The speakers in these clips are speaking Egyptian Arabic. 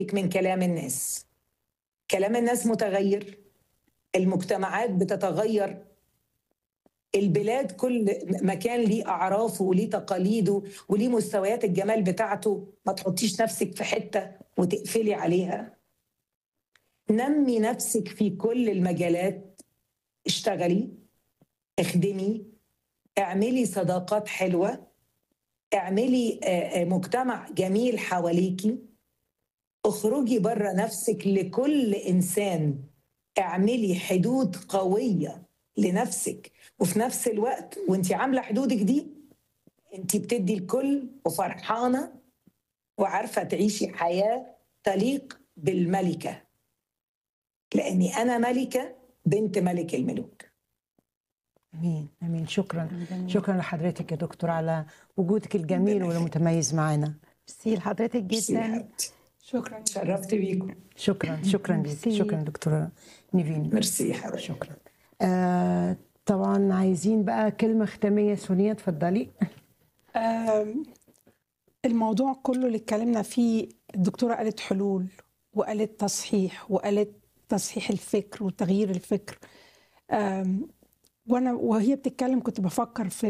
من كلام الناس كلام الناس متغير المجتمعات بتتغير البلاد كل مكان ليه اعرافه وليه تقاليده وليه مستويات الجمال بتاعته ما تحطيش نفسك في حته وتقفلي عليها نمي نفسك في كل المجالات اشتغلي اخدمي اعملي صداقات حلوه اعملي مجتمع جميل حواليكي اخرجي بره نفسك لكل انسان اعملي حدود قويه لنفسك وفي نفس الوقت وانت عامله حدودك دي انت بتدي الكل وفرحانه وعارفه تعيشي حياه تليق بالملكه لاني انا ملكه بنت ملك الملوك امين امين شكرا شكرا لحضرتك يا دكتور على وجودك الجميل والمتميز معانا ميرسي لحضرتك جدا شكرا شرفت بيكم شكرا شكرا لك شكرا دكتوره نيفين ميرسي يا حبيبتي شكرا آه طبعا عايزين بقى كلمه ختاميه سونيا اتفضلي الموضوع كله اللي اتكلمنا فيه الدكتوره قالت حلول وقالت تصحيح وقالت تصحيح الفكر وتغيير الفكر وانا وهي بتتكلم كنت بفكر في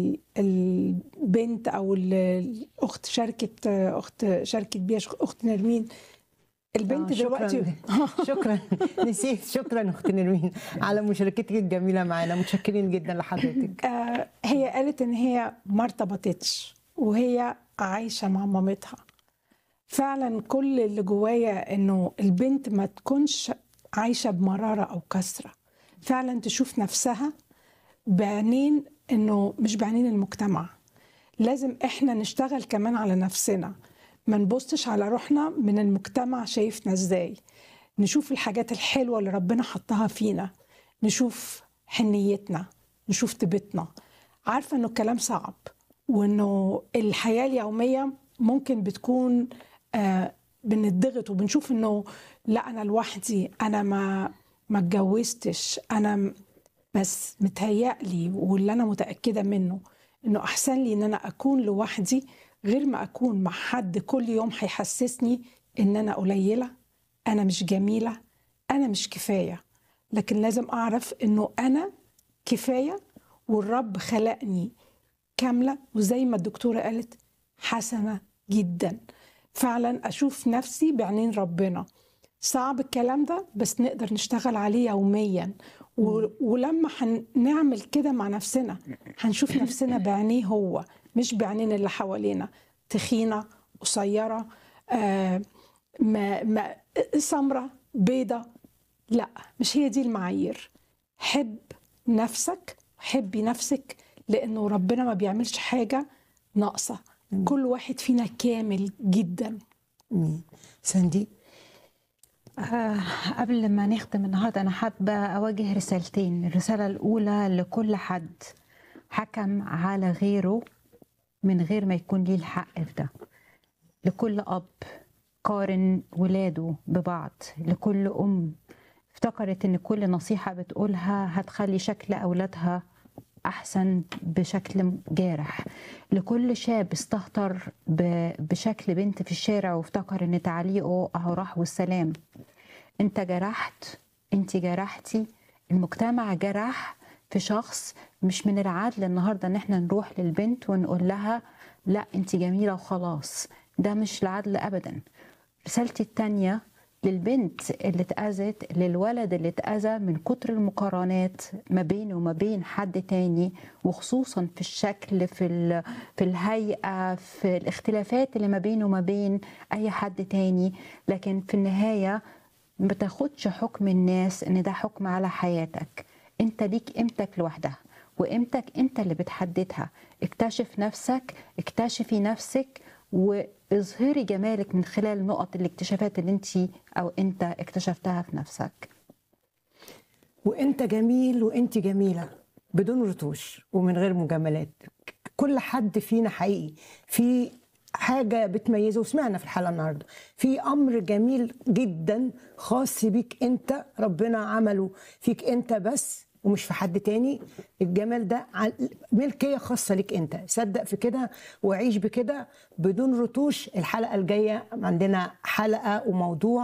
البنت او الاخت شاركت اخت شاركت بيها اخت نرمين البنت آه شكرا دلوقتي شكرا نسيت شكرا اخت نرمين على مشاركتك الجميله معانا متشكرين جدا لحضرتك آه هي قالت ان هي ما ارتبطتش وهي عايشه مع مامتها فعلا كل اللي جوايا انه البنت ما تكونش عايشه بمراره او كسره فعلا تشوف نفسها بعينين انه مش بعينين المجتمع لازم احنا نشتغل كمان على نفسنا ما نبصش على روحنا من المجتمع شايفنا ازاي نشوف الحاجات الحلوه اللي ربنا حطها فينا نشوف حنيتنا نشوف طيبتنا عارفه انه الكلام صعب وانه الحياه اليوميه ممكن بتكون آه بنضغط وبنشوف انه لا انا لوحدي انا ما ما اتجوزتش انا بس متهيألي واللي انا متاكده منه انه احسن لي ان انا اكون لوحدي غير ما اكون مع حد كل يوم هيحسسني ان انا قليله انا مش جميله انا مش كفايه لكن لازم اعرف انه انا كفايه والرب خلقني كامله وزي ما الدكتوره قالت حسنه جدا فعلا اشوف نفسي بعينين ربنا صعب الكلام ده بس نقدر نشتغل عليه يوميا و... ولما هنعمل كده مع نفسنا هنشوف نفسنا بعينيه هو مش بعينين اللي حوالينا تخينه قصيره آه ما... ما... سمره بيضه لا مش هي دي المعايير حب نفسك حبي نفسك لانه ربنا ما بيعملش حاجه ناقصه كل واحد فينا كامل جدا مين ساندي آه قبل ما نختم النهارده انا حابه اوجه رسالتين الرساله الاولى لكل حد حكم على غيره من غير ما يكون ليه الحق في ده لكل اب قارن ولاده ببعض لكل ام افتكرت ان كل نصيحه بتقولها هتخلي شكل اولادها احسن بشكل جارح لكل شاب استهتر بشكل بنت في الشارع وافتكر ان تعليقه اهو راح والسلام انت جرحت انت جرحتي المجتمع جرح في شخص مش من العدل النهارده ان احنا نروح للبنت ونقول لها لا انت جميله وخلاص ده مش العدل ابدا رسالتي الثانيه للبنت اللي اتأذت للولد اللي اتأذى من كتر المقارنات ما بينه وما بين حد تاني وخصوصا في الشكل في في الهيئة في الاختلافات اللي ما بينه وما بين أي حد تاني لكن في النهاية ما تاخدش حكم الناس ان ده حكم على حياتك انت ليك قيمتك لوحدها وقيمتك انت اللي بتحددها اكتشف نفسك اكتشفي نفسك واظهري جمالك من خلال نقط الاكتشافات اللي انت او انت اكتشفتها في نفسك وانت جميل وانت جميله بدون رتوش ومن غير مجاملات كل حد فينا حقيقي في حاجة بتميزه وسمعنا في الحلقة النهاردة في أمر جميل جدا خاص بيك أنت ربنا عمله فيك أنت بس ومش في حد تاني الجمال ده عن- ملكيه خاصه ليك انت صدق في كده وعيش بكده بدون رتوش الحلقه الجايه عندنا حلقه وموضوع